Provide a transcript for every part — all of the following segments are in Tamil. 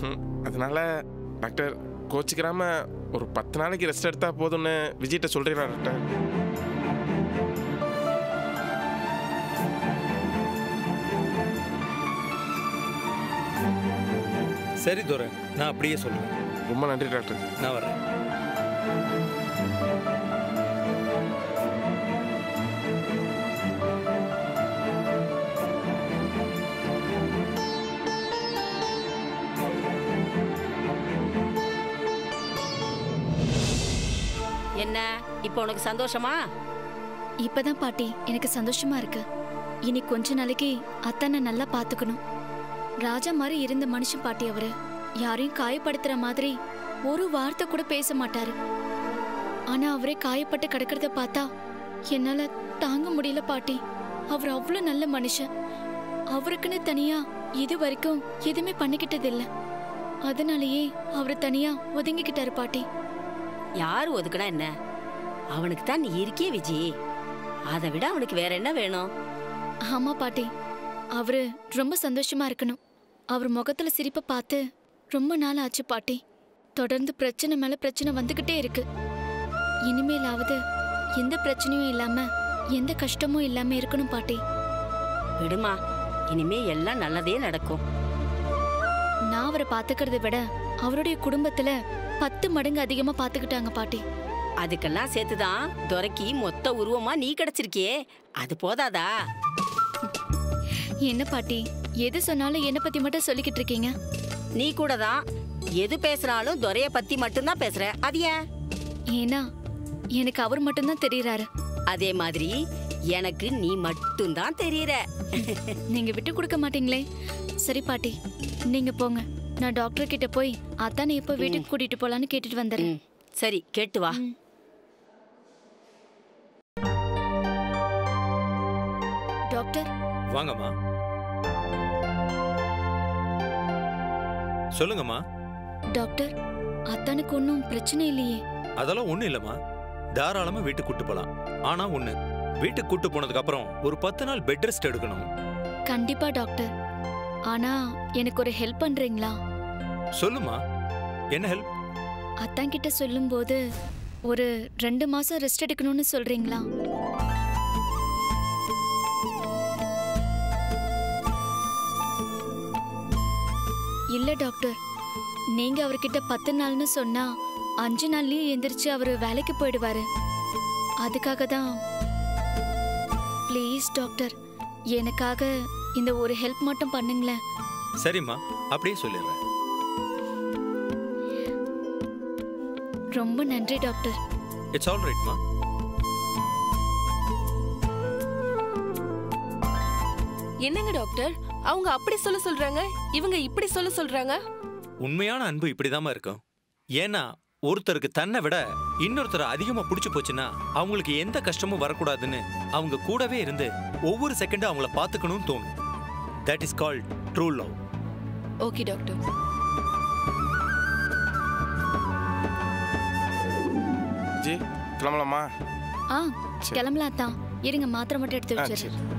ம், அதனால டாக்டர் கோச்சிக்கிறாம ஒரு பத்து நாளைக்கு ரெஸ்ட் எடுத்தா போதும்னு விஜய்கிட்ட சொல்றீங்களா டாக்டர் சரி துரை நான் அப்படியே சொல்றேன் ரொம்ப நன்றி டாக்டர் நான் வரேன் என்ன இப்போ உனக்கு சந்தோஷமா இப்பதான் பாட்டி எனக்கு சந்தோஷமா இருக்கு இனி கொஞ்ச நாளைக்கு அத்தானை நல்லா பாத்துக்கணும் ராஜா மாதிரி இருந்த மனுஷன் பாட்டி அவரு யாரையும் காயப்படுத்துற மாதிரி ஒரு வார்த்தை கூட பேச மாட்டாரு ஆனா அவரே காயப்பட்டு கிடக்கிறத பார்த்தா என்னால தாங்க முடியல பாட்டி அவர் அவ்வளவு நல்ல மனுஷன் அவருக்குன்னு தனியா இது வரைக்கும் எதுவுமே பண்ணிக்கிட்டது இல்ல அதனாலயே அவரு தனியா ஒதுங்கிக்கிட்டாரு பாட்டி யார் ஒதுக்குனா என்ன அவனுக்கு தான் நீ இருக்கியே விஜி அதை விட அவனுக்கு வேற என்ன வேணும் ஆமா பாட்டி அவரு ரொம்ப சந்தோஷமா இருக்கணும் அவர் முகத்துல சிரிப்பை பார்த்து ரொம்ப நாள் ஆச்சு பாட்டி தொடர்ந்து பிரச்சனை மேல பிரச்சனை வந்துகிட்டே இருக்கு இனிமேலாவது எந்த பிரச்சனையும் இல்லாம எந்த கஷ்டமும் இல்லாம இருக்கணும் பாட்டி விடுமா இனிமே எல்லாம் நல்லதே நடக்கும் நான் அவரை பாத்துக்கிறத விட அவருடைய குடும்பத்துல பத்து மடங்கு அதிகமா பாத்துக்கிட்டாங்க பாட்டி அதுக்கெல்லாம் சேர்த்துதான் துரைக்கி மொத்த உருவமா நீ கிடைச்சிருக்கியே அது போதாதா என்ன பாட்டி எது சொன்னாலும் என்ன பத்தி மட்டும் சொல்லிக்கிட்டு இருக்கீங்க நீ கூட தான் எது பேசுனாலும் துரைய பத்தி மட்டும்தான் பேசுற அது ஏன் ஏன்னா எனக்கு அவர் மட்டும்தான் தெரியறாரு அதே மாதிரி எனக்கு நீ மட்டும்தான் தெரியற நீங்க விட்டு கொடுக்க மாட்டீங்களே சரி பாட்டி நீங்க போங்க நான் டாக்டர் கிட்ட போய் அத்தானை எப்ப வீட்டுக்கு கூட்டிட்டு போலான்னு கேட்டுட்டு வந்துடுறேன் ம், சரி கேட்டு வா ம். டாக்டர் வாங்கம்மா சொல்லுங்கம்மா டாக்டர் அத்தானுக்கு ஒன்றும் பிரச்சனை இல்லையே அதெல்லாம் ஒண்ணும் இல்லம்மா தாராளமா வீட்டுக்கு கூட்டு போலாம் ஆனா ஒண்ணு வீட்டுக்கு கூட்டு போனதுக்கு அப்புறம் ஒரு பத்து நாள் பெட் ரெஸ்ட் எடுக்கணும் கண்டிப்பா டாக்டர் ஆனா எனக்கு ஒரு ஹெல்ப் பண்றீங்களா சொல்லுமா என்ன ஹெல்ப் அத்தான் கிட்ட சொல்லும்போது ஒரு ரெண்டு மாசம் ரெஸ்ட் எடுக்கணும்னு சொல்றீங்களா இல்ல டாக்டர் நீங்க அவர்கிட்ட பத்து நாள்னு சொன்னா அஞ்சு நாள்லயே எந்திரிச்சு அவர் வேலைக்கு போயிடுவாரு அதுக்காக தான் ப்ளீஸ் டாக்டர் எனக்காக இந்த ஒரு ஹெல்ப் மட்டும் பண்ணுங்களேன் சரிம்மா அப்படியே சொல்லிடுறேன் ரொம்ப நன்றி டாக்டர் இட்ஸ் ஆல் ரைட்மா என்னங்க டாக்டர் அவங்க அப்படி சொல்ல சொல்றாங்க இவங்க இப்படி சொல்ல சொல்றாங்க உண்மையான அன்பு இப்படிதாம்மா இருக்கும் ஏன்னா ஒருத்தருக்கு தன்னை விட இன்னொருத்தரை அதிகமா பிடிச்சு போச்சுன்னா அவங்களுக்கு எந்த கஷ்டமும் வரக்கூடாதுன்னு அவங்க கூடவே இருந்து ஒவ்வொரு செகண்டும் அவங்கள பார்த்துக்கணும்னு தோணும் that is called true love okay doctor Vijay கிளம்பலாமா ஆ சரி. கிளம்பலாம் தான் இருங்க மாத்திரை மட்டும் எடுத்து ஆ வச்சிடுறேன் சரி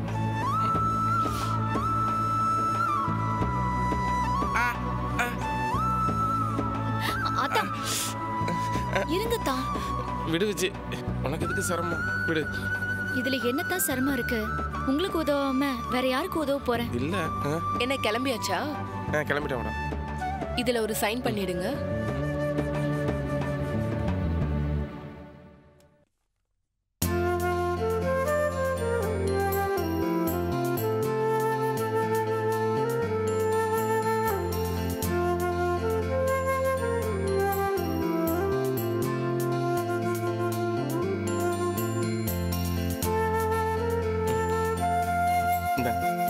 அத்தா இருங்க தா விடு விஜய் உனக்கு எதுக்கு சிரமம் விடு இதுல என்னத்தான் சிரமம் இருக்கு உங்களுக்கு உதவாம வேற யாருக்கு உதவ போறேன் இல்ல ஆ, என்ன கிளம்பியாச்சா ஆ, கிளம்பிட்டேன் மேடம் இதுல ஒரு சைன் பண்ணிடுங்க இந்த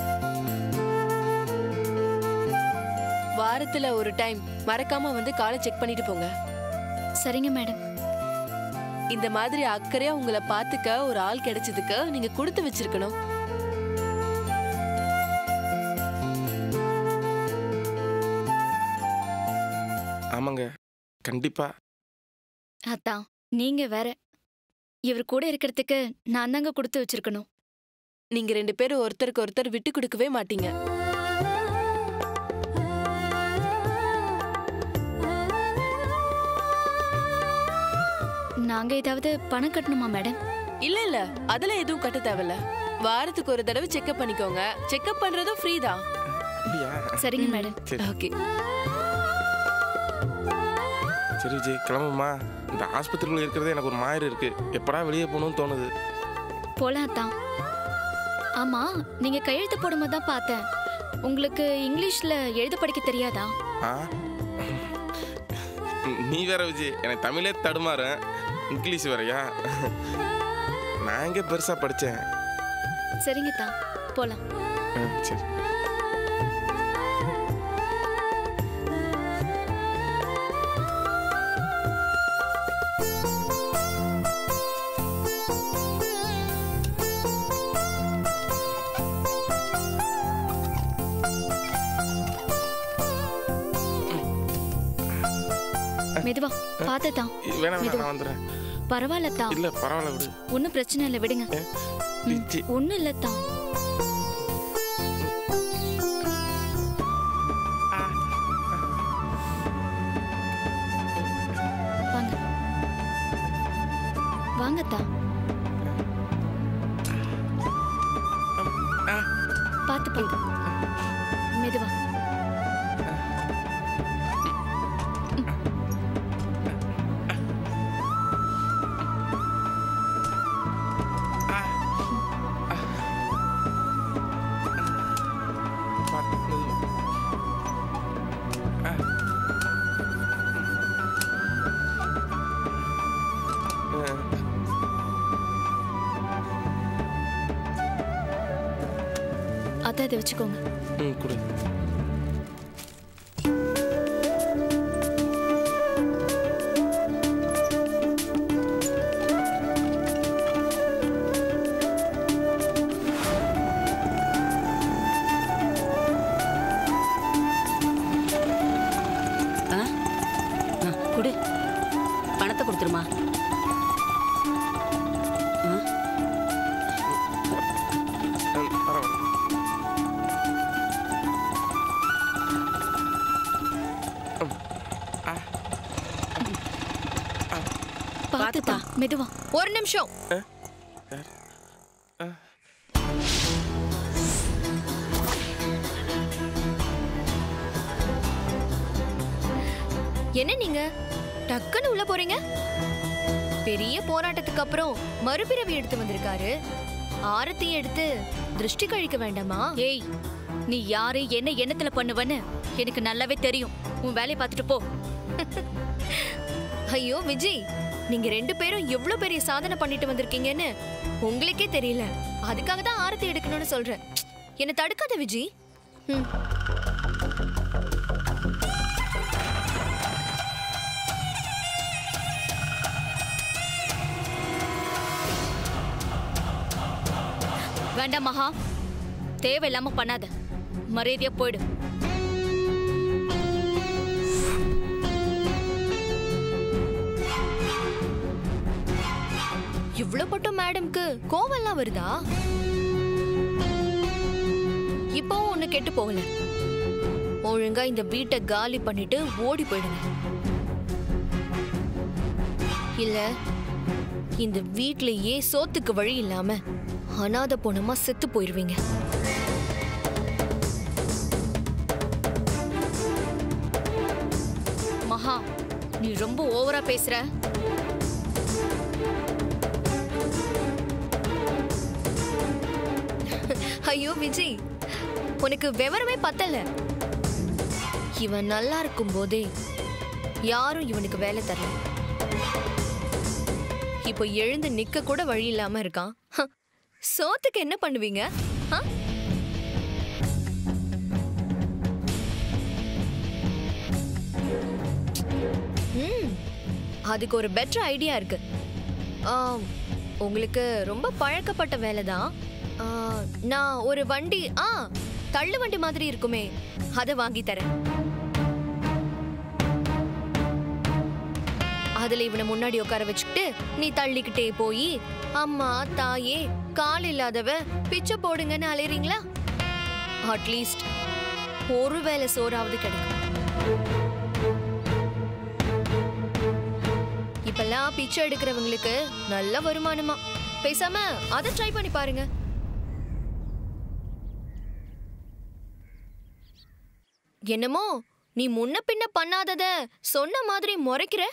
வாரத்துல ஒரு டைம் மறக்காம வந்து காலை செக் பண்ணிட்டு போங்க சரிங்க மேடம் இந்த மாதிரி அக்கறையா உங்களை பாத்துக்க ஒரு ஆள் கிடைச்சதுக்கு நீங்க கொடுத்து வச்சிருக்கணும் ஆமாங்க கண்டிப்பா அத்தான் நீங்க வேற இவர் கூட இருக்கிறதுக்கு நான் தாங்க கொடுத்து வச்சிருக்கணும் நீங்க ரெண்டு பேரும் ஒருத்தருக்கு ஒருத்தர் விட்டு கொடுக்கவே மாட்டீங்க நாங்க ஏதாவது பணம் கட்டணுமா மேடம் இல்ல இல்ல அதெல்லாம் எதுவும் கட்ட தேவையில்ல வாரத்துக்கு ஒரு தடவை செக்அப் பண்ணிக்கோங்க செக்அப் பண்றதும் ஃப்ரீ தான் அப்படியா சரிங்க மேடம் சரி ஓகே சரி விஜய் கிளம்புமா இந்த ஆஸ்பத்திரிக்குள்ள இருக்கிறதே எனக்கு ஒரு மாதிரி இருக்கு எப்படா வெளியே போகணும்னு தோணுது போலாம் தான் ஆமா நீங்க கையெழுத்து போடும்போது தான் பார்த்தேன் உங்களுக்கு இங்கிலீஷ்ல எழுத படிக்க தெரியாதா ஆ நீ வேற விஜய் எனக்கு தமிழே தடுமாறேன் இங்கிலீஷ் வேறயா நான் எங்கே பெருசாக படித்தேன் சரிங்க தான் போலாம் சரி மெதுவா பார்த்து தான் வேணாம் வேணாம் மெதுவா. நான் வந்துடுறேன் பரவாயில்ல தான் இல்லை பரவாயில்ல விடு ஒன்றும் பிரச்சனை இல்லை விடுங்க விஜய் ஒன்றும் இல்லை தான் வாங்க வாங்க தான் பார்த்து பார்த்து மெதுவா பார்த்து மெதுவா. ஆ. ஆ. அதான் இதை வச்சுக்கோங்க ம் கொடு ஆ ஆ, கொடு பணத்தை கொடுத்துருமா ஆ, ம், பரவாயில்ல பார்த்து தான் மெதுவா ஒரு நிமிஷம் என்ன நீங்க டக்குன்னு உள்ள போறீங்க பெரிய போராட்டத்துக்கு அப்புறம் மறுபிறவி எடுத்து வந்திருக்காரு ஆரத்தி எடுத்து திருஷ்டி கழிக்க வேண்டாமா ஏய் நீ யாரு என்ன எண்ணத்துல பண்ணுவன்னு எனக்கு நல்லாவே தெரியும் உன் வேலையை பார்த்துட்டு போ ஐயோ விஜய் நீங்க ரெண்டு பேரும் எவ்வளவு பெரிய சாதனை பண்ணிட்டு வந்திருக்கீங்கன்னு உங்களுக்கே தெரியல அதுக்காக தான் ஆரத்தி எடுக்கணும்னு சொல்றேன் என்ன தடுக்காத விஜய் ம். வேண்டாம் மகா தேவையில்லாம பண்ணாத மரியாதையா போயிடு இவ்ளோ பட்டும் மேடம்க்கு கோவம்லாம் வருதா இப்பவும் ஒண்ணு கெட்டு போகல ஒழுங்கா இந்த வீட்டை காலி பண்ணிட்டு ஓடி போயிடுங்க இல்ல இந்த வீட்லயே சோத்துக்கு வழி இல்லாம அனாதை பொணமா செத்து போயிருவீங்க மகா நீ ரொம்ப ஓவரா பேசுற ஐயோ விஜய் உனக்கு விவரமே பத்தல இவன் நல்லா இருக்கும் போதே யாரும் இவனுக்கு வேலை தரல இப்போ எழுந்து நிக்க கூட வழி இல்லாம இருக்கான் ஹ, சோத்துக்கு என்ன பண்ணுவீங்க ஹ? ம், அதுக்கு ஒரு பெட்டர் ஐடியா இருக்கு ஆம், உங்களுக்கு ரொம்ப பழக்கப்பட்ட வேலை தான் நான் ஒரு வண்டி ஆ தள்ளு வண்டி மாதிரி இருக்குமே அதை வாங்கி தரேன் அதுல இவனை முன்னாடி உட்கார வச்சுக்கிட்டு நீ தள்ளிக்கிட்டே போய் அம்மா தாயே கால் இல்லாதவ பிச்சை போடுங்கன்னு அலையறீங்களா அட்லீஸ்ட் ஒரு வேளை சோறாவது கிடைக்கும் இப்பெல்லாம் இங்கெல்லாம் பிச்சை எடுக்கிறவங்களுக்கு நல்ல வருமானமா பேசாம அதை ட்ரை பண்ணி பாருங்க என்னமோ நீ முன்ன பின்ன பண்ணாதத சொன்ன மாதிரி முறைக்கிற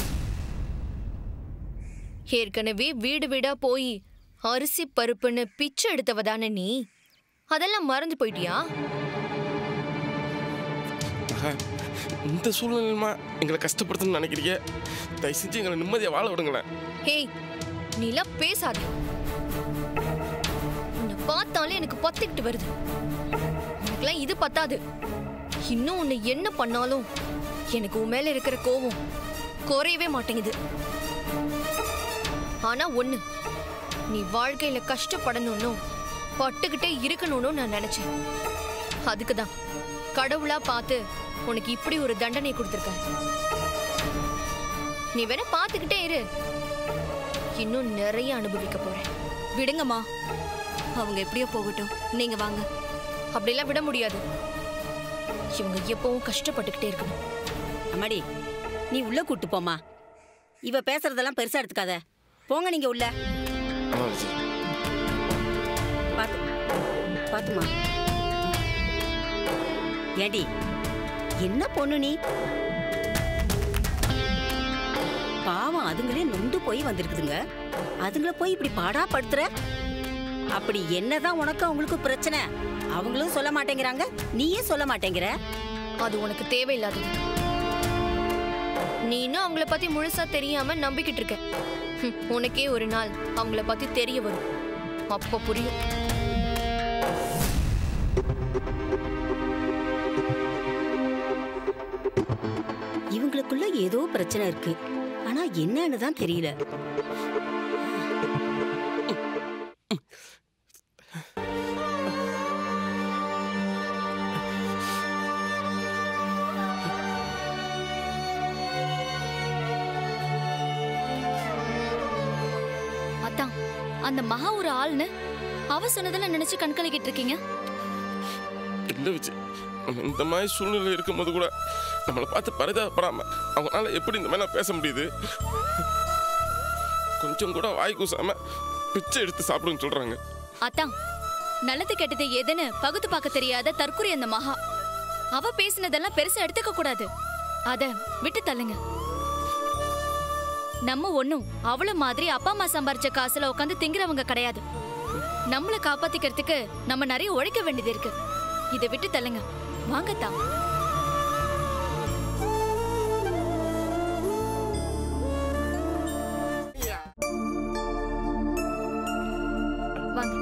ஏற்கனவே வீடு வீடா போய் அரிசி பருப்புன்னு பிச்சை எடுத்தவ தானே நீ அதெல்லாம் மறந்து போயிட்டியா மகா இந்த சூழ்நிலைமா எங்களை கஷ்டப்படுத்தணும்னு நினைக்கிறீங்க தயவு செஞ்சு எங்களை நிம்மதியாக வாழ விடுங்களேன் ஹேய் நீலாம் பேசாத உன்னை பார்த்தாலே எனக்கு பத்திக்கிட்டு வருது எனக்குலாம் இது பத்தாது இன்னும் உன்னை என்ன பண்ணாலும் எனக்கு உன் மேல இருக்கிற கோவம் குறையவே மாட்டேங்குது ஆனா ஒண்ணு நீ வாழ்க்கையில கஷ்டப்படணும்னு பட்டுக்கிட்டே இருக்கணும்னு நான் நினைச்சேன் அதுக்கு தான் கடவுளா பார்த்து உனக்கு இப்படி ஒரு தண்டனை கொடுத்துருக்காரு நீ வேணா பார்த்துக்கிட்டே இரு இன்னும் நிறைய அனுபவிக்க போறேன் விடுங்கம்மா அவங்க எப்படியோ போகட்டும் நீங்க வாங்க அப்படிலாம் விட முடியாது இவங்க எப்பவும் கஷ்டப்பட்டுக்கிட்டே இருக்கணும் அம்மாடி நீ உள்ள கூட்டு போம்மா இவ பேசுறதெல்லாம் பெருசா எடுத்துக்காத போங்க நீங்க உள்ள ஆமாம் விஜி பாத்து பாத்துமா ஏடி என்ன பொண்ணு நீ பாவம் அதுங்களே நொந்து போய் வந்திருக்குதுங்க அதுங்கள போய் இப்படி பாடா படுத்துற அப்படி என்னதான் உனக்கு அவங்களுக்கு பிரச்சனை அவங்களும் சொல்ல மாட்டேங்கிறாங்க நீயும் சொல்ல மாட்டேங்கிற அது உனக்கு தேவையில்லாதது நீ இன்னும் அவங்கள பத்தி முழுசா தெரியாம நம்பிக்கிட்டு இருக்க ஹம், உனக்கே ஒரு நாள் அவங்கள பத்தி தெரிய வரும் அப்ப புரியும் இவங்களுக்குள்ள ஏதோ பிரச்சனை இருக்கு ஆனா என்னன்னு தான் தெரியல அதான் அந்த மகா ஒரு ஆள்னு அவ சொன்னதெல்லாம் நினைச்சு கண்கலக்கிட்டு இருக்கீங்க இல்லை விஜி நம்ம இந்த மாதிரி சூழ்நிலை இருக்கும்போது கூட நம்மளை பார்த்து பரிதாபப்படாம அவங்களால எப்படி இந்த மாதிரிலாம் பேச முடியுது கொஞ்சம் கூட வாய் கூசாம பிச்சை எடுத்து சாப்பிடுன்னு சொல்றாங்க அதான் நல்லது கெட்டது எதுன்னு பகுத்து பார்க்க தெரியாத தற்குறி அந்த மகா அவ பேசினதெல்லாம் பெருசா எடுத்துக்க கூடாது அத விட்டு தள்ளுங்க நம்ம ஒண்ணும் அவள மாதிரி அப்பா அம்மா சம்பாரிச்ச காசுல உட்காந்து திங்கிறவங்க கிடையாது நம்மள காப்பாத்திக்கிறதுக்கு நம்ம நிறைய உழைக்க வேண்டியது இருக்கு இதை விட்டு தள்ளுங்க வாங்கத்தான் வாங்க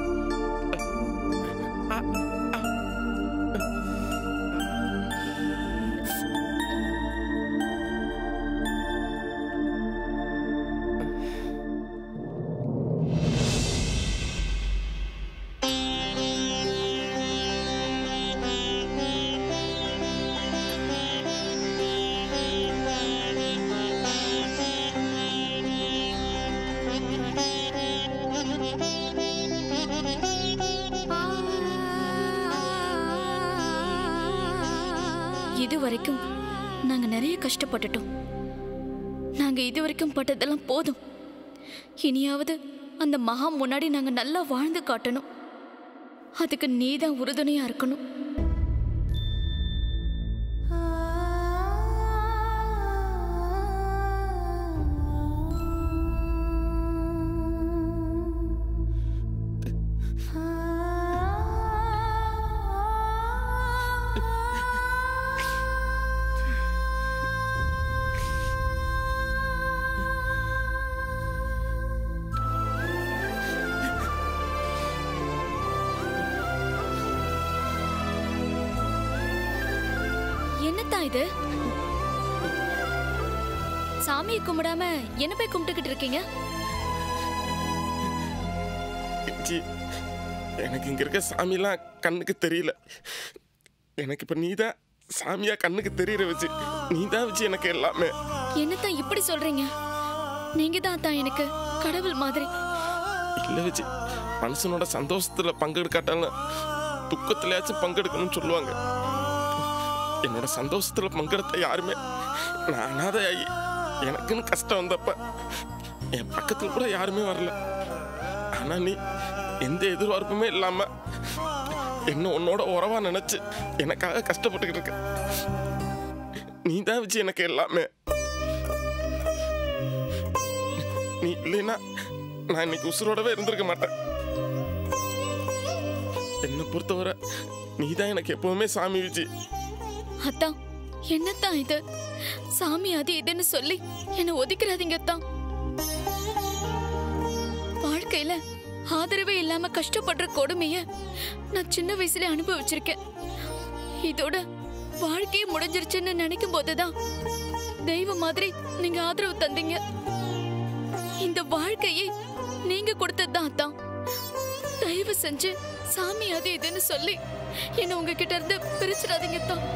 இது வரைக்கும் நாங்க நிறைய கஷ்டப்பட்டுட்டோம் நாங்க இது வரைக்கும் பட்டதெல்லாம் போதும் இனியாவது அந்த மகா முன்னாடி நாங்க நல்லா வாழ்ந்து காட்டணும் அதுக்கு நீதான் உறுதுணையா இருக்கணும் என்னத்தான் இது சாமியை கும்பிடாம என்ன போய் கும்பிட்டுக்கிட்டு இருக்கீங்க விஜி எனக்கு இங்க இருக்க சாமிலாம் கண்ணுக்கு தெரியல எனக்கு இப்ப நீதான் சாமியா கண்ணுக்கு தெரியற வச்சு நீதான் வச்சு எனக்கு எல்லாமே என்னத்தான் இப்படி சொல்றீங்க நீங்க தான் தான் எனக்கு கடவுள் மாதிரி இல்ல வச்சு மனுஷனோட சந்தோஷத்துல பங்கெடுக்காட்டாலும் துக்கத்திலயாச்சும் பங்கெடுக்கணும்னு சொல்லுவாங்க என்னோட சந்தோஷத்துல பங்கெடுத்த யாருமே நான் அனாதையாகி எனக்குன்னு கஷ்டம் வந்தப்ப என் பக்கத்துல கூட யாருமே வரல ஆனா நீ எந்த எதிர்பார்ப்புமே இல்லாம என்ன உன்னோட உறவா நினைச்சு எனக்காக கஷ்டப்பட்டுக்கிட்டு இருக்க நீ தான் வச்சு எனக்கு எல்லாமே நீ இல்லைன்னா நான் இன்னைக்கு உசுரோடவே இருந்திருக்க மாட்டேன் என்னை பொறுத்தவரை நீ தான் எனக்கு எப்பவுமே சாமி விஜி அத்தான் என்னத்தான் இது சாமி அது இதுன்னு சொல்லி என்ன ஒதுக்கிறாதீங்க அத்தான் வாழ்க்கையில ஆதரவே இல்லாம கஷ்டப்படுற கொடுமைய நான் சின்ன வயசுல அனுபவிச்சிருக்கேன் இதோட வாழ்க்கையே முடிஞ்சிருச்சுன்னு நினைக்கும் போதுதான் தெய்வம் மாதிரி நீங்க ஆதரவு தந்தீங்க இந்த வாழ்க்கையே நீங்க கொடுத்ததுதான் அத்தான் தயவு செஞ்சு சாமி அது இதுன்னு சொல்லி என்ன உங்ககிட்ட இருந்து பிரிச்சிடாதீங்க தான்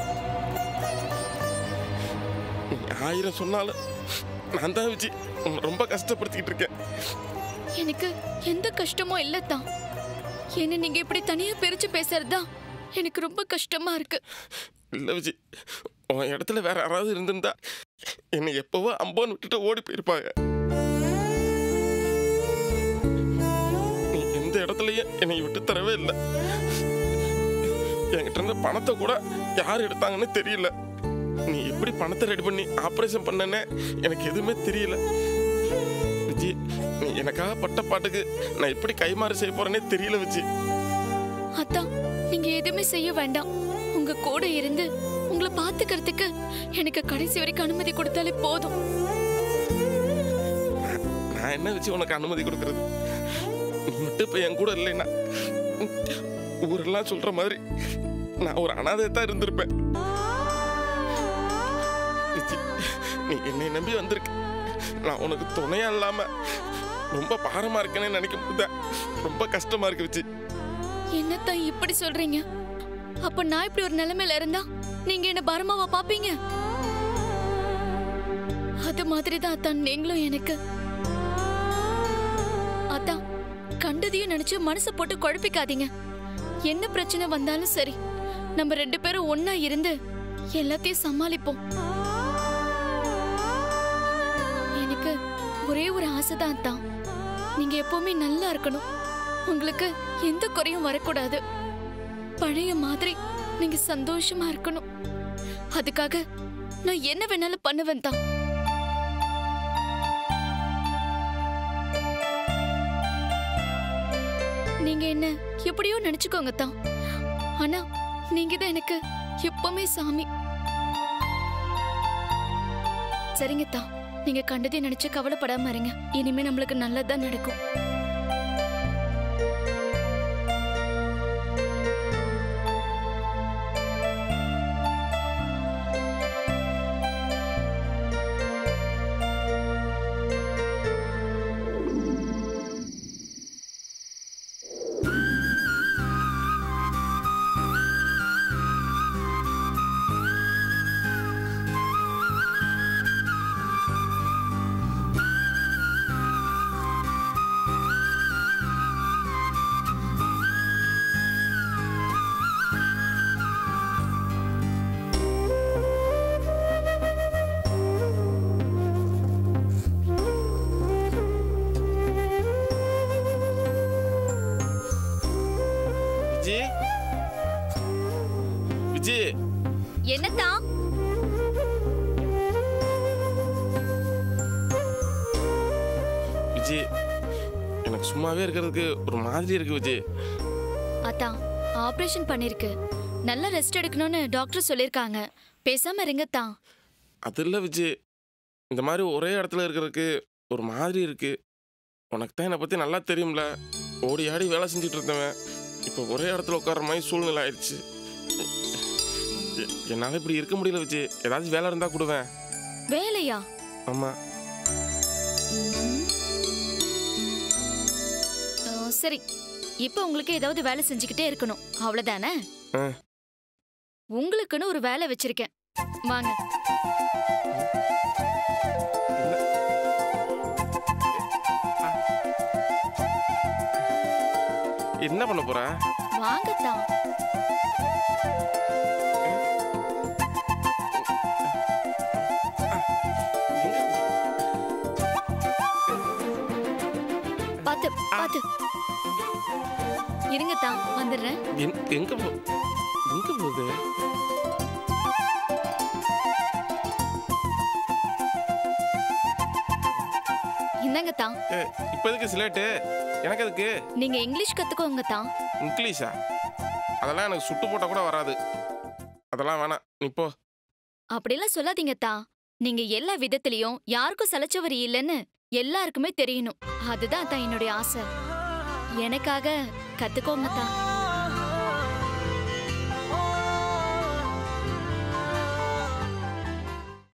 நீ ஆயிரம் சொன்னாலும் நான் தான் விஜி உன்னை ரொம்ப கஷ்டப்படுத்திக்கிட்டு இருக்கேன் எனக்கு எந்த கஷ்டமும் இல்லத்தான் என்ன நீங்க இப்படி தனியா பிரிச்சு பேசுறதா எனக்கு ரொம்ப கஷ்டமா இருக்கு இல்லை விஜி உன் இடத்துல வேற யாராவது இருந்திருந்தா என்னை எப்பவோ அம்போன்னு விட்டுட்டு ஓடி போயிருப்பாங்க நீ எந்த இடத்துலயும் என்னை விட்டு தரவே இல்லை என்கிட்ட இருந்த பணத்தை கூட யார் எடுத்தாங்கன்னு தெரியல நீ எப்படி பணத்தை ரெடி பண்ணி ஆப்ரேஷன் பண்ணனே எனக்கு எதுவுமே தெரியல விஜி நீ எனக்காக பட்ட பாட்டுக்கு நான் எப்படி கைமாறு செய்ய போறேனே தெரியல விஜி அத்தான் நீங்க எதுவுமே செய்ய வேண்டாம் உங்க கூட இருந்து உங்களை பாத்துக்கிறதுக்கு எனக்கு கடைசி வரைக்கும் அனுமதி கொடுத்தாலே போதும் நான் என்ன வச்சு உனக்கு அனுமதி கொடுக்கறது நீ மட்டும் இப்போ என் கூட இல்லைன்னா ஊரெல்லாம் சொல்ற மாதிரி நான் ஒரு அனாதை தான் இருந்திருப்பேன் விஜி, நீ என்னை நம்பி வந்திருக்க நான் உனக்கு துணையா இல்லாம ரொம்ப பாரமா இருக்கேன்னு நினைக்கும் போது ரொம்ப கஷ்டமா இருக்கு விஜி என்னத்தான் இப்படி சொல்றீங்க அப்ப நான் இப்படி ஒரு நிலைமையில இருந்தா நீங்க என்ன பரமாவா பாப்பீங்க அது மாதிரி தான் அத்தான் நீங்களும் எனக்கு அதான் கண்டதையும் நினைச்சு மனசை போட்டு குழப்பிக்காதீங்க என்ன பிரச்சனை வந்தாலும் சரி நம்ம ரெண்டு பேரும் ஒண்ணா இருந்து எல்லாத்தையும் சமாளிப்போம் எனக்கு ஒரே ஒரு ஆசைதான் தான் நீங்க எப்பவுமே நல்லா இருக்கணும் உங்களுக்கு எந்த குறையும் வரக்கூடாது பழைய மாதிரி நீங்க சந்தோஷமா இருக்கணும் அதுக்காக நான் என்ன வேணாலும் பண்ணுவேன் தான் நீங்க என்ன எப்படியோ நினைச்சுக்கோங்க தான் ஆனா நீங்க தான் எனக்கு எப்பவுமே சாமி சரிங்க தான் நீங்க கண்டதையும் நினைச்சு கவலைப்படாம இருங்க இனிமே நம்மளுக்கு நல்லதுதான் நடக்கும் விஜி விஜி என்னத்தான் விஜி எனக்கு சும்மாவே இருக்கிறதுக்கு ஒரு மாதிரி இருக்கு விஜி அதான் ஆபரேஷன் பண்ணிருக்கு நல்லா ரெஸ்ட் எடுக்கணும்னு டாக்டர் சொல்லிருக்காங்க பேசாம இருங்க தான் அது இல்லை விஜி இந்த மாதிரி ஒரே இடத்துல இருக்கிறதுக்கு ஒரு மாதிரி இருக்கு உனக்கு தான் என்னை பற்றி நல்லா தெரியும்ல ஓடி ஆடி வேலை செஞ்சுட்டு இருந்தவன் இப்போ ஒரே இடத்துல உட்கார்ற மாதிரி சூழ்நிலை ஆயிடுச்சு எ- என்னால இப்படி இருக்க முடியல விஜி ஏதாச்சும் வேலை இருந்தால் கொடுவேன் வேலையா ஆமாம் ஆ, சரி இப்போ உங்களுக்கு ஏதாவது வேலை செஞ்சுக்கிட்டே இருக்கணும் அவ்வளவுதானே ஆ. உங்களுக்குன்னு ஒரு வேலை வச்சிருக்கேன் வாங்க என்ன பண்ண போற வாங்க தான் எங்க பாத்து பாத்து இருங்க தான் வந்துடுறேன் எங்க எங்க போ எங்க போகுது இந்தாங்க தான் ஏ, இப்ப எதுக்கு சிலேட்டு எனக்கு எதுக்கு நீங்க இங்கிலீஷ் கத்துக்கோங்க தான் இங்கிலீஷா அதெல்லாம் எனக்கு சுட்டு போட்டால் கூட வராது அதெல்லாம் வேணாம் நீ போ அப்படிலாம் சொல்லாதீங்க தான் நீங்க எல்லா விதத்திலயும் யாருக்கும் சலைச்சவர் இல்லைன்னு எல்லாருக்குமே தெரியணும் அதுதான் தான் என்னுடைய ஆசை எனக்காக கத்துக்கோங்க தான்